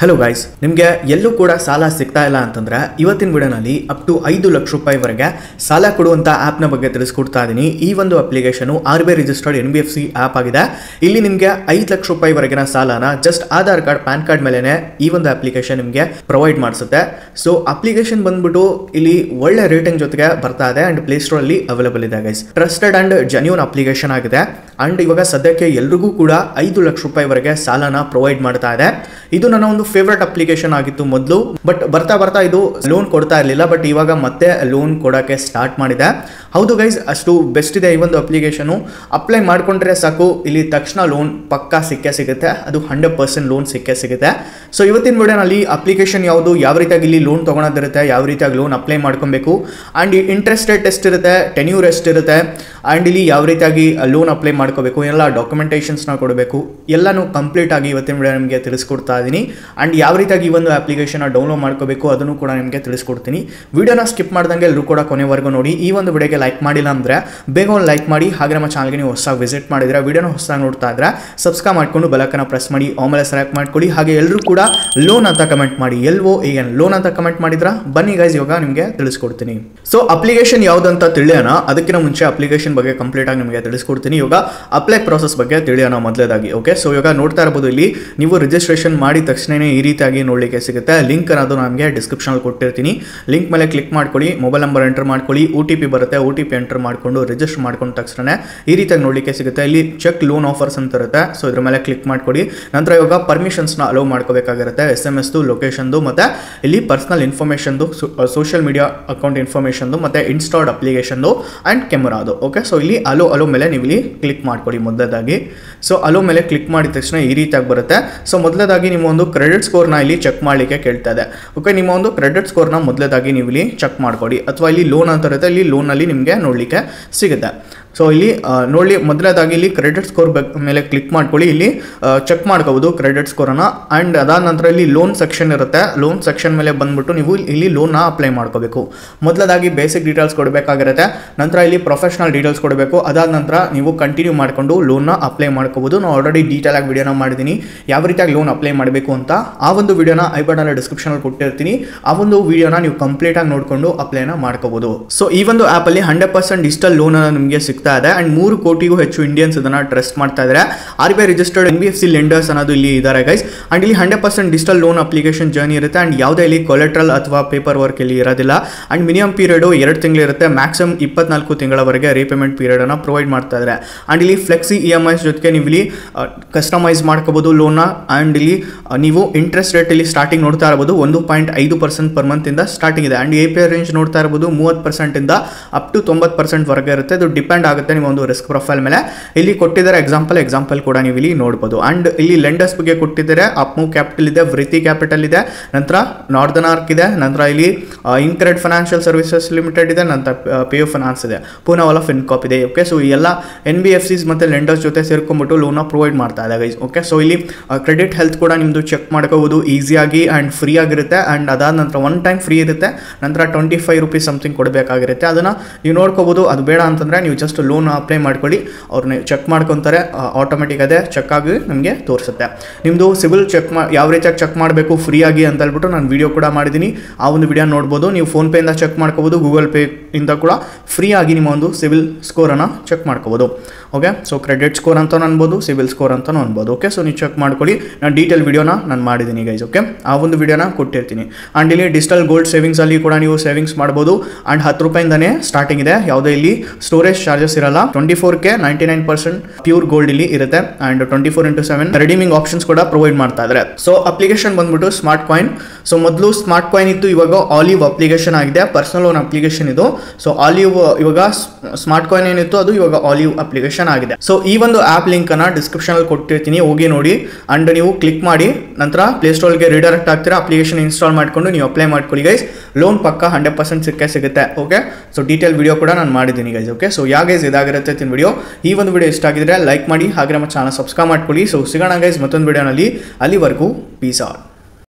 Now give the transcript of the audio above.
hello guys ನಿಮಗೆ ಎಲ್ಲೂ ಕೂಡ ಸಾಲ ಸಿಗ್ತಾ ಇಲ್ಲ ಅಂತಂದ್ರೆ ಇವತ್ತಿನ ವಿಡಿಯೋನಲ್ಲಿ ಅಪ್ ಟು ಐದು ಲಕ್ಷ ರೂಪಾಯಿವರೆಗೆ ಸಾಲ ಕೊಡುವಂಥ ಆ್ಯಪ್ನ ಬಗ್ಗೆ ತಿಳಿಸ್ಕೊಡ್ತಾ ಇದ್ದೀನಿ ಈ ಒಂದು application R B I registered N B F C app ಆಗಿದೆ ಇಲ್ಲಿ ನಿಮಗೆ ಐದು ಲಕ್ಷ ರೂಪಾಯಿವರೆಗಿನ ಸಾಲನ just Aadhaar card PAN card ಮೇಲೆನೆ ಈ ಒಂದು ಅಪ್ಲಿಕೇಶನ್ ನಿಮಗೆ ಪ್ರೊವೈಡ್ ಮಾಡಿಸುತ್ತೆ ಸೊ ಅಪ್ಲಿಕೇಶನ್ ಬಂದ್ಬಿಟ್ಟು ಇಲ್ಲಿ ಒಳ್ಳೆ ರೇಟಿಂಗ್ ಜೊತೆಗೆ ಬರ್ತಾ ಇದೆ ಅಂಡ್ ಪ್ಲೇಸ್ಟೋರ್ ಅಲ್ಲಿ ಅವೈಲೇಬಲ್ ಇದೆ guys trusted and genuine application ಆಗಿದೆ ಅಂಡ್ ಇವಾಗ ಸದ್ಯಕ್ಕೆ ಎಲ್ರಿಗೂ ಕೂಡ ಐದು ಲಕ್ಷ ರೂಪಾಯಿವರೆಗೆ ಸಾಲನ ಪ್ರೊವೈಡ್ ಮಾಡ್ತಾ ಇದೆ ಇದು ನನ್ನ ಒಂದು ಫೇವ್ರೆಟ್ ಅಪ್ಲಿಕೇಶನ್ ಆಗಿತ್ತು ಮೊದಲು ಬಟ್ ಬರ್ತಾ ಬರ್ತಾ ಇದು ಲೋನ್ ಕೊಡ್ತಾ ಇರಲಿಲ್ಲ ಬಟ್ ಇವಾಗ ಮತ್ತೆ ಲೋನ್ ಕೊಡೋಕ್ಕೆ ಸ್ಟಾರ್ಟ್ ಮಾಡಿದೆ ಹೌದು ಗೈಸ್ ಅಷ್ಟು ಬೆಸ್ಟ್ ಇದೆ ಈ ಒಂದು ಅಪ್ಲಿಕೇಶನು ಅಪ್ಲೈ ಮಾಡ್ಕೊಂಡ್ರೆ ಸಾಕು ಇಲ್ಲಿ ತಕ್ಷಣ ಲೋನ್ ಪಕ್ಕಾ ಸಿಕ್ಕೇ ಸಿಗುತ್ತೆ ಅದು ಹಂಡ್ರೆಡ್ ಪರ್ಸೆಂಟ್ ಲೋನ್ ಸಿಕ್ಕೇ ಸಿಗುತ್ತೆ ಸೊ ಇವತ್ತಿನ ವಿಡಿಯೋನಲ್ಲಿ ಅಪ್ಲಿಕೇಶನ್ ಯಾವುದು ಯಾವ ರೀತಿಯಾಗಿ ಇಲ್ಲಿ ಲೋನ್ ತೊಗೊಳೋದಿರುತ್ತೆ ಯಾವ ರೀತಿಯಾಗಿ ಲೋನ್ ಅಪ್ಲೈ ಮಾಡ್ಕೊಬೇಕು ಆ್ಯಂಡ್ ಇಂಟ್ರೆಸ್ಟ್ ರೇಟ್ ಎಷ್ಟಿರುತ್ತೆ ಟೆನ್ಯೂರ್ ಎಷ್ಟಿರುತ್ತೆ ಆ್ಯಂಡ್ ಇಲ್ಲಿ ಯಾವ ರೀತಿಯಾಗಿ ಲೋನ್ ಅಪ್ಲೈ ಮಾಡ್ಕೋಬೇಕು ಎಲ್ಲ ಡಾಕ್ಯುಮೆಂಟೇಷನ್ಸ್ನ ಕೊಡಬೇಕು ಎಲ್ಲನೂ ಕಂಪ್ಲೀಟ್ ಆಗಿ ಇವತ್ತಿನ ವಿಡಿಯೋ ನಿಮಗೆ ತಿಳಿಸ್ಕೊಡ್ತಾ ಇದ್ದೀನಿ ಆ್ಯಂಡ್ ಯಾವ ರೀತಿಯಾಗಿ ಈ ಒಂದು ಅಪ್ಲಿಕೇಶನ್ ಡೌನ್ಲೋಡ್ ಮಾಡ್ಕೋಬೇಕು ಅದನ್ನು ಕೂಡ ನಿಮಗೆ ತಿಳಿಸ್ಕೊಡ್ತೀನಿ ವಿಡಿಯೋನ ಸ್ಕಿಪ್ ಮಾಡ್ದಂಗೆ ಎಲ್ಲರೂ ಕೂಡ ಕೊನೆವರೆಗೂ ನೋಡಿ ಈ ಒಂದು ವಿಡಿಯೋಗೆ ಲೈಕ್ ಮಾಡಿಲ್ಲ ಅಂದರೆ ಬೇಗ ಒಂದು ಲೈಕ್ ಮಾಡಿ ಹಾಗೆ ನಮ್ಮ ಚಾನಲ್ಗೆ ನೀವು ಹೊಸದಾಗಿ ವಿಸಿಟ್ ಮಾಡಿದ್ರೆ ವಿಡಿಯೋನ ಹೊಸದಾಗಿ ನೋಡ್ತಾ ಇದ್ರೆ ಸಬ್ಸ್ಕ್ರೈಬ್ ಮಾಡ್ಕೊಂಡು ಬೆಲಕನ್ನ ಪ್ರೆಸ್ ಮಾಡಿ ಆಮೇಲೆ ಸೆಲೆಕ್ಟ್ ಮಾಡ್ಕೊಳ್ಳಿ ಹಾಗೆ ಎಲ್ಲರೂ ಕೂಡ ಲೋನ್ ಅಂತ ಕಮೆಂಟ್ ಮಾಡಿ ಎಲ್ ಓ ಎನ್ ಲೋನ್ ಅಂತ ಕಮೆಂಟ್ ಮಾಡಿದ್ರ ಬನ್ನಿ ಗೈಸ್ ಇವಾಗ ನಿಮಗೆ ತಿಳಿಸ್ಕೊಡ್ತೀನಿ ಸೊ ಅಪ್ಲಿಕೇಶನ್ ಯಾವುದಂತ ತಿಳಿಯೋಣ ಅದಕ್ಕಿಂತ ಮುಂಚೆ ಅಪ್ಲಿಕೇಶನ್ ಬಗ್ಗೆ ಕಂಪ್ಲೀಟ್ ಆಗಿ ನಿಮಗೆ ತಿಳಿಸ್ಕೊಡ್ತೀನಿ ಇವಾಗ ಅಪ್ಲೈ ಪ್ರೋಸೆಸ್ ಬಗ್ಗೆ ತಿಳಿಯೋಣ ಮೊದಲೇದಾಗಿ ಓಕೆ ಸೊ ಇವಾಗ ನೋಡ್ತಾ ಇರಬಹುದು ಇಲ್ಲಿ ನೀವು ರಿಜಿಸ್ಟ್ರೇಷನ್ ಮಾಡಿದ ತಕ್ಷಣನೇ ಈ ರೀತಿಯಾಗಿ ನೋಡಲಿಕ್ಕೆ ಸಿಗುತ್ತೆ ಲಿಂಕ್ ಅನ್ನೋದು ನಮಗೆ ಡಿಸ್ಕ್ರಿಪ್ಷನಲ್ಲಿ ಕೊಟ್ಟಿರ್ತೀನಿ ಲಿಂಕ್ ಮೇಲೆ ಕ್ಲಿಕ್ ಮಾಡ್ಕೊಳ್ಳಿ ಮೊಬೈಲ್ ನಂಬರ್ ಎಂಟರ್ ಮಾಡ್ಕೊಳ್ಳಿ ಒ ಟಿ ಪಿ ಬರುತ್ತೆ ಒ ಟಿ ಪಿ ಎಂಟರ್ ಮಾಡಿಕೊಂಡು ರಿಜಿಸ್ಟರ್ ಮಾಡ್ಕೊಂಡ ತಕ್ಷಣ ಈ ರೀತಿಯಾಗಿ ನೋಡಲಿಕ್ಕೆ ಸಿಗುತ್ತೆ ಇಲ್ಲಿ ಚೆಕ್ ಲೋನ್ ಆಫರ್ಸ್ ಅಂತ ಇರುತ್ತೆ ಸೊ ಇದ್ರ ಮೇಲೆ ಕ್ಲಿಕ್ ಮಾಡ್ಕೊಳ್ಳಿ ನಂತರ ಇವಾಗ ಪರ್ಮಿಷನ್ಸ್ನ ಅಲೋ ಮಾಡ್ಕೋಬೇಕಾಗಿರುತ್ತೆ ಎಸ್ ಎಮ್ ಎಸ್ದು ಲೊಕೇಶನ್ದು ಮತ್ತು ಇಲ್ಲಿ ಪರ್ಸನಲ್ ಇನ್ಫಾರ್ಮೇಷನ್ದು ಸೋಷಿಯಲ್ ಮೀಡಿಯಾ ಅಕೌಂಟ್ ಇನ್ಫಾರ್ಮೇಷನ್ದು ಮತ್ತು ಇನ್ಸ್ಟಾಲ್ಡ್ ಅಪ್ಲಿಕೇಶನ್ದು ಆ್ಯಂಡ್ ಕೆಮರಾದು ಓಕೆ ಸೊ ಇಲ್ಲಿ ಅಲೋ ಅಲೋ ಮೇಲೆ ನೀವು ಇಲ್ಲಿ ಕ್ಲಿಕ್ ಮಾಡ್ಕೊಳ್ಳಿ ಮೊದಲದಾಗಿ ಸೊ ಅಲೋ ಮೇಲೆ ಕ್ಲಿಕ್ ಮಾಡಿದ ತಕ್ಷಣ ಈ ರೀತಿಯಾಗಿ ಬರುತ್ತೆ ಸೊ ಮೊದಲದಾಗಿ ನಿಮ್ಮ ಒಂದು ಕ್ರೆಡಿಟ್ ಸ್ಕೋರ್ನ ಇಲ್ಲಿ ಚೆಕ್ ಮಾಡಲಿಕ್ಕೆ ಕೇಳ್ತಾ ಇದೆ ಓಕೆ ನಿಮ್ಮ ಒಂದು ಕ್ರೆಡಿಟ್ ಸ್ಕೋರ್ನ ಮೊದಲದಾಗಿ ನೀವು ಇಲ್ಲಿ ಚೆಕ್ ಮಾಡ್ಕೊಳ್ಳಿ ಅಥವಾ ಇಲ್ಲಿ ಲೋನ್ ಅಂತ ಇರುತ್ತೆ ಇಲ್ಲಿ ಲೋನಲ್ಲಿ ನಿಮಗೆ ನೋಡಲಿಕ್ಕೆ ಸಿಗುತ್ತೆ ಸೊ ಇಲ್ಲಿ ನೋಡಿ ಮೊದಲನೇದಾಗಿ ಇಲ್ಲಿ ಕ್ರೆಡಿಟ್ ಸ್ಕೋರ್ ಮೇಲೆ ಕ್ಲಿಕ್ ಮಾಡ್ಕೊಳ್ಳಿ ಇಲ್ಲಿ ಚೆಕ್ ಮಾಡ್ಕೋಬೋದು ಕ್ರೆಡಿಟ್ ಸ್ಕೋರನ್ನು ಆ್ಯಂಡ್ ಅದಾದ ನಂತರ ಇಲ್ಲಿ ಲೋನ್ ಸೆಕ್ಷನ್ ಇರುತ್ತೆ ಲೋನ್ ಸೆಕ್ಷನ್ ಮೇಲೆ ಬಂದ್ಬಿಟ್ಟು ನೀವು ಇಲ್ಲಿ ಲೋನ್ನ ಅಪ್ಲೈ ಮಾಡ್ಕೋಬೇಕು ಮೊದಲದಾಗಿ ಬೇಸಿಕ್ ಡೀಟೇಲ್ಸ್ ಕೊಡಬೇಕಾಗಿರುತ್ತೆ ನಂತರ ಇಲ್ಲಿ ಪ್ರೊಫೆಷನಲ್ ಡೀಟೇಲ್ಸ್ ಕೊಡಬೇಕು ಅದಾದ ನಂತರ ನೀವು ಕಂಟಿನ್ಯೂ ಮಾಡಿಕೊಂಡು ಲೋನ್ನ ಅಪ್ಲೈ ಮಾಡ್ಕೋಬೋದು ನಾನು ಆಲ್ರೆಡಿ ಡೀಟೇಲ್ ಆಗಿ ವಿಡಿಯೋನ ಮಾಡಿದ್ದೀನಿ ಯಾವ ರೀತಿಯಾಗಿ ಲೋನ್ ಅಪ್ಲೈ ಮಾಡಬೇಕು ಅಂತ ಆ ಒಂದು ವಿಡಿಯೋನ ಐ ಬಟನ್ ಡಿಸ್ಕ್ರಿಪ್ಷನಲ್ಲಿ ಕೊಟ್ಟಿರ್ತೀನಿ ಆ ಒಂದು ವಿಡಿಯೋನ ನೀವು ಕಂಪ್ಲೀಟಾಗಿ ನೋಡಿಕೊಂಡು ಅಪ್ಲೈನ ಮಾಡ್ಕೋಬೋದು ಸೊ ಈ ಒಂದು ಆ್ಯಪಲ್ಲಿ ಹಂಡ್ರೆಡ್ ಪರ್ಸೆಂಟ್ ಡಿಜಿಟಲ್ ಲೋನ್ ನಿಮಗೆ ಸಿಗ್ತಾ ಇದೆ ಅಂಡ್ ಮೂರು ಕೋಟಿಗೂ ಹೆಚ್ಚು ಇಂಡಿಯನ್ಸ್ ಇದನ್ನ ಟ್ರಸ್ಟ್ ಮಾಡ್ತಾ ಇದ್ದಾರೆ R B I registered N B F C lenders ಅನ್ನೋದು ಇಲ್ಲಿ ಇದ್ದಾರೆ ಗೈಸ್ ಅಂಡ್ ಇಲ್ಲಿ hundred percent digital loan application journey ಇರುತ್ತೆ ಅಂಡ್ ಯಾವುದೇ ಇಲ್ಲಿ ಕೊಲೆಟ್ರಲ್ ಅಥವಾ ಪೇಪರ್ ವರ್ಕ್ ಇಲ್ಲಿ ಇರೋದಿಲ್ಲ ಅಂಡ್ ಮಿನಿಮಮ್ ಪೀರಿಯಡ್ ಎರಡು ತಿಂಗಳು ಇರುತ್ತೆ ಮ್ಯಾಕ್ಸಿಮಮ್ ಇಪ್ಪತ್ನಾಲ್ಕು ತಿಂಗಳವರೆಗೆ ರೀಪೇಮೆಂಟ್ ಪೀರಿಯಡ್ ಅನ್ನ ಪ್ರೊವೈಡ್ ಮಾಡ್ತಾ ಇದ್ದಾರೆ ಅಂಡ್ ಇಲ್ಲಿ ಫ್ಲೆಕ್ಸಿ ಇ ಎಮ್ ಐಸ್ ಜೊತೆಗೆ ನೀವು ಇಲ್ಲಿ ಕಸ್ಟಮೈಸ್ ಮಾಡ್ಕೋಬಹುದು ಲೋನ್ನ ಅಂಡ್ ಇಲ್ಲಿ ನೀವು ಇಂಟ್ರೆಸ್ಟ್ ರೇಟ್ ಇಲ್ಲಿ ಸ್ಟಾರ್ಟಿಂಗ್ ನೋಡ್ತಾ ಇರಬಹುದು ಒಂದು ಪಾಯಿಂಟ್ ಐದು ಪರ್ಸೆಂಟ್ ಪರ್ ಮಂತ್ ಇಂದ ಸ್ಟಾರ್ಟಿಂಗ್ ಇದೆ ಅಂಡ್ ಎ ಪಿ ರೇಂಜ್ ನೋಡ್ತಾ ಇರಬಹುದು ಮೂವತ್ತು ಪರ್ಸೆಂಟ್ ಇಂದ ಅಪ್ ಟು ತೊಂಬತ್ತು ಪರ್ಸೆಂಟ್ ವರೆಗೆ ಇರುತ್ತೆ ಇದು ಡಿಪೆಂಡ್ ಆಗುತ್ತೆ ನಿಮ್ಮ ಒಂದು ರಿಸ್ಕ್ ಪ್ರೊಫೈಲ್ ಮೇಲೆ ಇಲ್ಲಿ ಕೊಟ್ಟಿದ್ದಾರೆ ಎಕ್ಸಾಂಪಲ್ ಎಕ್ಸಾಂಪಲ್ ಕೂಡ ನೀವು ಇಲ್ಲಿ ನೋಡ್ಬೋದು ಅಂಡ್ ಇಲ್ಲಿ ಲೆಂಡರ್ಸ್ ಬಗ್ಗೆ ಕೊಟ್ಟಿದ್ದಾರೆ ಅಪ್ಮೂ ಕ್ಯಾಪಿಟಲ್ ಇದೆ ವೃತ್ತಿ ಕ್ಯಾಪಿಟಲ್ ಇದೆ ನಂತರ ನಾರ್ದನ್ ಆರ್ಕ್ ಇದೆ ನಂತರ ಇಲ್ಲಿ ಇನ್ಕ್ರೆಡ್ ಫೈನಾನ್ಷಿಯಲ್ ಸರ್ವಿಸಸ್ ಲಿಮಿಟೆಡ್ ಇದೆ ನಂತರ ಪೇ ಫೈನಾನ್ಸ್ ಇದೆ ಪೂನಾ ವಾಲ್ ಆಫ್ ಇನ್ಕಾಪ್ ಇದೆ ಓಕೆ ಸೊ ಎಲ್ಲ ಎನ್ ಬಿ ಎಫ್ ಸಿಸ್ ಮತ್ತು ಲೆಂಡರ್ಸ್ ಜೊತೆ ಸೇರ್ಕೊಂಡ್ಬಿಟ್ಟು ಲೋನ ಪ್ರೊವೈಡ್ ಮಾಡ್ತಾ ಇದೆ ಗೈಸ್ ಓಕೆ ಸೊ ಇಲ್ಲಿ ಕ್ರೆಡಿಟ್ ಹೆಲ್ತ್ ಕೂಡ ನಿಮ್ಮದು ಚೆಕ್ ಮಾಡ್ಕೋಬೋದು ಈಸಿಯಾಗಿ ಆ್ಯಂಡ್ ಫ್ರೀ ಆಗಿರುತ್ತೆ ಆ್ಯಂಡ್ ಅದಾದ ನಂತರ ಒನ್ ಟೈಮ್ ಫ್ರೀ ಇರುತ್ತೆ ನಂತರ ಟ್ವೆಂಟಿ ಫೈವ್ ರುಪೀಸ್ ಸಮಥಿಂಗ್ ಕೊಡಬೇಕಾಗಿರುತ್ತೆ ಅದನ್ನು ನೀವು ನೋಡ್ಕೋಬೋದು ಅದು ಬೇಡ ಅಂತಂದರೆ ನೀವು ಜಸ್ಟ್ ಲೋನ್ ಅಪ್ಲೈ ಮಾಡ್ಕೊಳ್ಳಿ ಅವ್ರನ್ನ ಚೆಕ್ ಮಾಡ್ಕೊತಾರೆ ಆಟೋಮೆಟಿಕ್ ಅದೇ ಚೆಕ್ ಆಗಿ ನಿಮಗೆ ತೋರಿಸುತ್ತೆ ನಿಮ್ಮದು ಸಿವಿಲ್ ಚೆಕ್ ಮಾ ಯಾವ ರೀತಿಯಾಗಿ ಚೆಕ್ ಮಾಡಬೇಕು ಫ್ರೀಯಾಗಿ ಅಂತ ಹೇಳ್ಬಿಟ್ಟು ನಾನು ವಿಡಿಯೋ ಕೂಡ ಮಾಡಿದ್ದೀನಿ ಆ ಒಂದು ವಿಡಿಯೋ ನೋಡ್ಬೋದು ನೀವು ಫೋನ್ಪೇಯಿಂದ ಚೆಕ್ ಮಾಡ್ಕೋಬೋದು ಗೂಗಲ್ ಪೇ ಇಂದ ಕೂಡ ಫ್ರೀ ಆಗಿ ನಿಮ್ಮ ಒಂದು ಸಿವಿಲ್ ಸ್ಕೋರನ್ನು ಚೆಕ್ ಮಾಡ್ಕೋಬೋದು ಓಕೆ ಸೊ ಕ್ರೆಡಿಟ್ ಸ್ಕೋರ್ ಅಂತ ಅನ್ಬೋದು ಸಿವಿಲ್ ಸ್ಕೋರ್ ಅಂತ ಅನ್ಬೋದು ಓಕೆ ಸೊ ನೀವು ಚೆಕ್ ಮಾಡ್ಕೊಳ್ಳಿ ನಾನು ಡೀಟೇಲ್ ವಿಡಿಯೋನ ನಾನು ಮಾಡಿದ್ದೀನಿ ಗೈಸ್ ಓಕೆ ಆ ಒಂದು ವಿಡಿಯೋನ ಕೊಟ್ಟಿರ್ತೀನಿ ಆ್ಯಂಡ್ ಇಲ್ಲಿ ಡಿಜಿಟಲ್ ಗೋಲ್ಡ್ ಸೇವಿಂಗ್ಸಲ್ಲಿ ಕೂಡ ನೀವು ಸೇವಿಂಗ್ಸ್ ಮಾಡ್ಬೋದು ಆ್ಯಂಡ್ ಹತ್ತು ರೂಪಾಯಿಂದನೇ ಸ್ಟಾರ್ಟಿಂಗ್ ಇದೆ ಯಾವುದೇ ಇಲ್ಲಿ ಸ್ಟೋರೇಜ್ ಚಾರ್ಜಸ್ ಇರಲ್ಲ twenty four K ninety nine percent pure gold ಇಲ್ಲಿ ಇರುತ್ತೆ and twenty four into seven redeeming options ಕೂಡ ಪ್ರೊವೈಡ್ ಮಾಡ್ತಾ ಇದ್ದಾರೆ ಸೊ ಅಪ್ಲಿಕೇಶನ್ ಬಂದ್ಬಿಟ್ಟು ಸ್ಮಾರ್ಟ್ ಕಾಯಿನ್ ಸೊ ಮೊದಲು ಸ್ಮಾರ್ಟ್ ಕಾಯಿನ್ ಇತ್ತು ಇವಾಗ ಆಲಿವ್ ಅಪ್ಲಿಕೇಶನ್ ಆಗಿದೆ ಪರ್ಸನಲ್ ಲೋನ್ ಅಪ್ಲಿಕೇಶನ್ ಇದು ಸೊ ಆಲಿವ್ ಇವಾಗ ಸ್ಮಾರ್ಟ್ ಕಾಯಿನ್ ಏನಿತ್ತು ಅದು ಇವಾಗ ಆಲಿವ್ ಅಪ್ಲಿಕೇಶನ್ ಆಗಿದೆ ಸೊ ಈ ಒಂದು ಆ್ಯಪ್ ಲಿಂಕ್ ಅನ್ನ ಡಿಸ್ಕ್ರಿಪ್ಷನ್ ಅಲ್ಲಿ ಕೊಟ್ಟಿರ್ತೀನಿ ಹೋಗಿ ನೋಡಿ ಅಂಡ್ ನೀವು ಕ್ಲಿಕ್ ಮಾಡಿ ನಂತರ ಪ್ಲೇಸ್ಟೋರ್ಗೆ ರಿಡೈರೆಕ್ಟ್ ಆಗ್ತೀರಾ ಅಪ್ಲಿಕೇಶನ್ ಇನ್ಸ್ಟಾಲ್ ಮಾಡ್ಕೊಂಡು ನೀವು ಅಪ್ಲೈ ಮಾಡ್ಕೊಳ್ಳಿ ಗೈಸ್ ಲೋನ್ ಪಕ್ಕ ಹಂಡ್ರೆಡ್ ಪರ್ಸೆಂಟ್ ಸಿಕ್ಕೇ ಸಿಗುತ್ತೆ ಓಕೆ ಸೊ ಡೀಟೇಲ್ ವಿಡಿಯೋ ಕೂಡ ನಾನು ಮಾಡಿದ್ದೀನಿ guys okay so ya guys ಇದಾಗಿರುತ್ತೆ ತಿನ್ ವಿಡಿಯೋ ಈ ಒಂದು ವಿಡಿಯೋ ಇಷ್ಟ ಆಗಿದ್ರೆ ಲೈಕ್ ಮಾಡಿ ಹಾಗೆ ನಮ್ಮ ಚಾನಲ್ ಸಬ್ಸ್ಕ್ರೈಬ್ ಮಾಡ್ಕೊಳ್ಳಿ ಸೊ ಸಿಗೋಣ ಗೈಸ್ ಮತ್ತೊಂದು ವಿಡಿಯೋನಲ್ಲಿ ಅಲ್ಲಿವರೆಗೂ ಪೀಸ್ ಆರ್